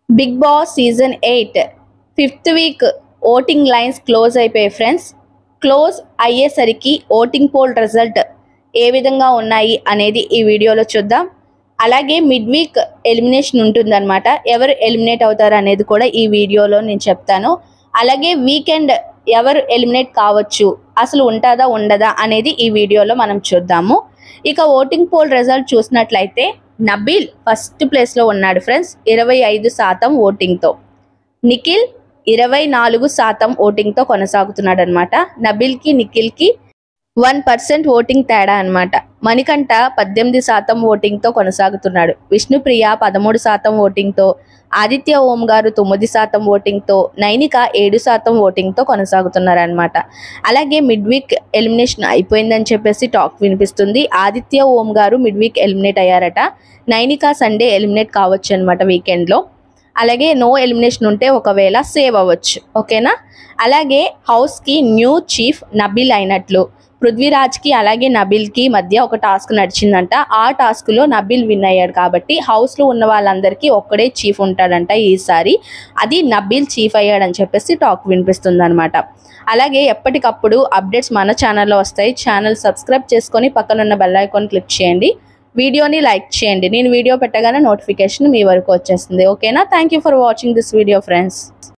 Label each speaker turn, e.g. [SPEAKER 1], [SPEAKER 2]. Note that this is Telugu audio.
[SPEAKER 1] big Boss season eight fifth week voting lines close అయిపోయాయి ఫ్రెండ్స్ క్లోజ్ అయ్యేసరికి ఓటింగ్ పోల్ రిజల్ట్ ఏ విధంగా ఉన్నాయి అనేది ఈ వీడియోలో చూద్దాం అలాగే మిడ్ వీక్ ఎలిమినేషన్ ఉంటుందన్నమాట ఎవరు ఎలిమినేట్ అవుతారు అనేది కూడా ఈ వీడియోలో నేను చెప్తాను అలాగే వీకెండ్ ఎవరు ఎలిమినేట్ కావచ్చు అసలు ఉంటుందా ఉండదా అనేది ఈ వీడియోలో మనం చూద్దాము ఇక ఓటింగ్ పోల్ రిజల్ట్ చూసినట్లయితే నబీల్ ఫస్ట్ ప్లేస్లో ఉన్నాడు ఫ్రెండ్స్ ఇరవై ఐదు శాతం ఓటింగ్తో నిఖిల్ ఇరవై నాలుగు శాతం ఓటింగ్తో కొనసాగుతున్నాడు అనమాట నబిల్కి నిఖిల్కి వన్ పర్సెంట్ ఓటింగ్ తేడా అన్నమాట మణికంఠ పద్దెనిమిది శాతం ఓటింగ్తో కొనసాగుతున్నాడు విష్ణుప్రియ పదమూడు శాతం ఓటింగ్తో ఆదిత్య ఓం గారు తొమ్మిది శాతం ఓటింగ్తో నైనిక ఏడు శాతం ఓటింగ్తో కొనసాగుతున్నారనమాట అలాగే మిడ్ వీక్ ఎలిమినేషన్ అయిపోయిందని చెప్పేసి టాక్ వినిపిస్తుంది Aditya Om garu mid week eliminate అయ్యారట నైనిక సండే ఎలిమినేట్ కావచ్చు అనమాట వీకెండ్లో అలాగే నో ఎలిమినేషన్ ఉంటే ఒకవేళ సేవ్ అవ్వచ్చు ఓకేనా అలాగే హౌస్కి న్యూ చీఫ్ నబిల్ అయినట్లు పృథ్వీరాజ్కి అలాగే నబిల్కి మధ్య ఒక టాస్క్ నడిచిందంట ఆ టాస్క్లో నబిల్ విన్ అయ్యాడు కాబట్టి హౌస్లో ఉన్న వాళ్ళందరికీ ఒక్కడే చీఫ్ ఉంటాడంట ఈసారి అది నబిల్ చీఫ్ అయ్యాడని చెప్పేసి టాక్ వినిపిస్తుంది అనమాట అలాగే ఎప్పటికప్పుడు అప్డేట్స్ మన ఛానల్లో వస్తాయి ఛానల్ సబ్స్క్రైబ్ చేసుకొని పక్కనున్న బెల్ ఐకాన్ క్లిక్ చేయండి వీడియోని లైక్ చేయండి నేను వీడియో పెట్టగానే నోటిఫికేషన్ మీ వరకు వచ్చేస్తుంది ఓకేనా thank you for watching this video friends